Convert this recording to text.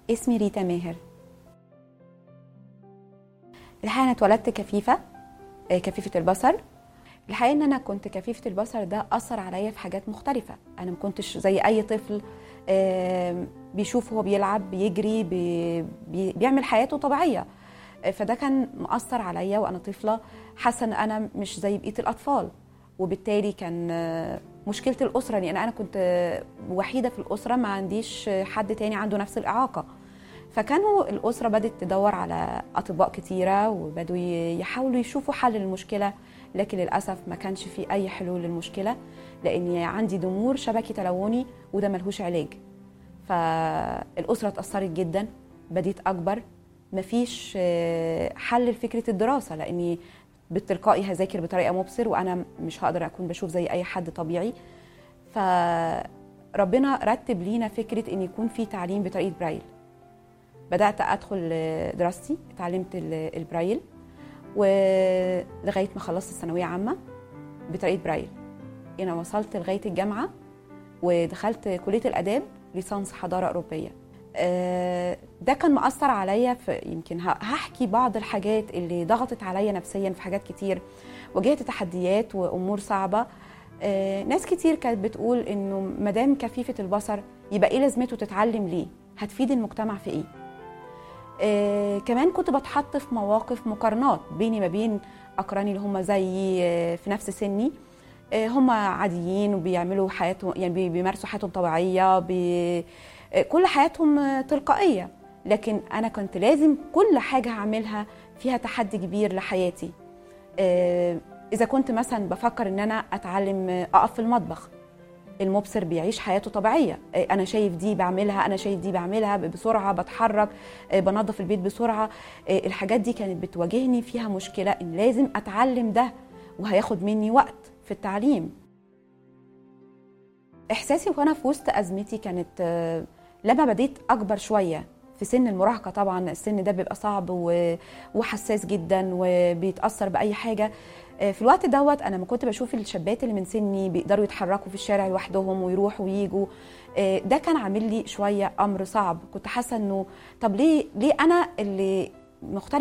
اسمي ريتا ماهر الحقيقه انا اتولدت كفيفه آه، كفيفه البصر الحقيقه ان انا كنت كفيفه البصر ده اثر عليا في حاجات مختلفه انا ما كنتش زي اي طفل آم، بيشوف هو بيلعب بيجري بي بي بيعمل حياته طبيعيه آه، فده كان مأثر عليا وانا طفله حاسه ان انا مش زي بقيه الاطفال وبالتالي كان آه، مشكله الاسره لان انا كنت آه، وحيده في الاسره ما عنديش آه، حد تاني عنده نفس الاعاقه فكانوا الأسرة بدأت تدور على أطباء كتيرة وبدوا ي- يحاولوا يشوفوا حل للمشكلة لكن للأسف ما كانش في أي حلول للمشكلة لأن عندي ضمور شبكي تلوني وده ملهوش علاج فالأسرة اتأثرت جدا بديت أكبر مفيش آه، حل لفكرة الدراسة لأني بالتلقائي هذاكر بطريقة مبصر وأنا مش هقدر أكون بشوف زي أي حد طبيعي فربنا رتب لينا فكرة إن يكون في تعليم بطريقة برايل بدات ادخل دراستي اتعلمت ال- البرايل ولغايه ما خلصت الثانويه عامه بطريقه برايل انا وصلت لغايه الجامعه ودخلت كليه الاداب ليسانس حضاره اوروبيه آه، ده كان مأثر عليا في يمكن ه- هحكي بعض الحاجات اللي ضغطت عليا نفسيا في حاجات كتير واجهت تحديات وامور صعبه آه، ناس كتير كانت بتقول انه مدام كفيفه البصر يبقى ايه لازمته تتعلم ليه هتفيد المجتمع في ايه آه، كمان كنت بتحط في مواقف مقارنات بيني ما بين اقراني اللي هم زيي آه، في نفس سني آه، هم عاديين وبيعملوا حياتهم يعني بي- بيمارسوا حياتهم طبيعيه بي آه، كل حياتهم آه، تلقائيه لكن انا كنت لازم كل حاجه هعملها فيها تحدي كبير لحياتي آه، اذا كنت مثلا بفكر ان انا اتعلم آه، اقف في المطبخ المبصر بيعيش حياته طبيعيه آه، انا شايف دي بعملها انا شايف دي بعملها بسرعه بتحرك آه، بنظف البيت بسرعه آه، الحاجات دي كانت بتواجهني فيها مشكله ان لازم اتعلم ده وهياخد مني وقت في التعليم احساسي وانا في وسط ازمتي كانت آه، لما بديت اكبر شويه في سن المراهقه طبعا السن ده بيبقى صعب و- وحساس جدا وبيتاثر باي حاجه آه، في الوقت دوت انا ما كنت بشوف الشابات اللي من سني بيقدروا يتحركوا في الشارع لوحدهم ويروحوا ويجوا آه، ده كان عامل لي شويه امر صعب كنت حاسه انه طب ليه ليه انا اللي مختلف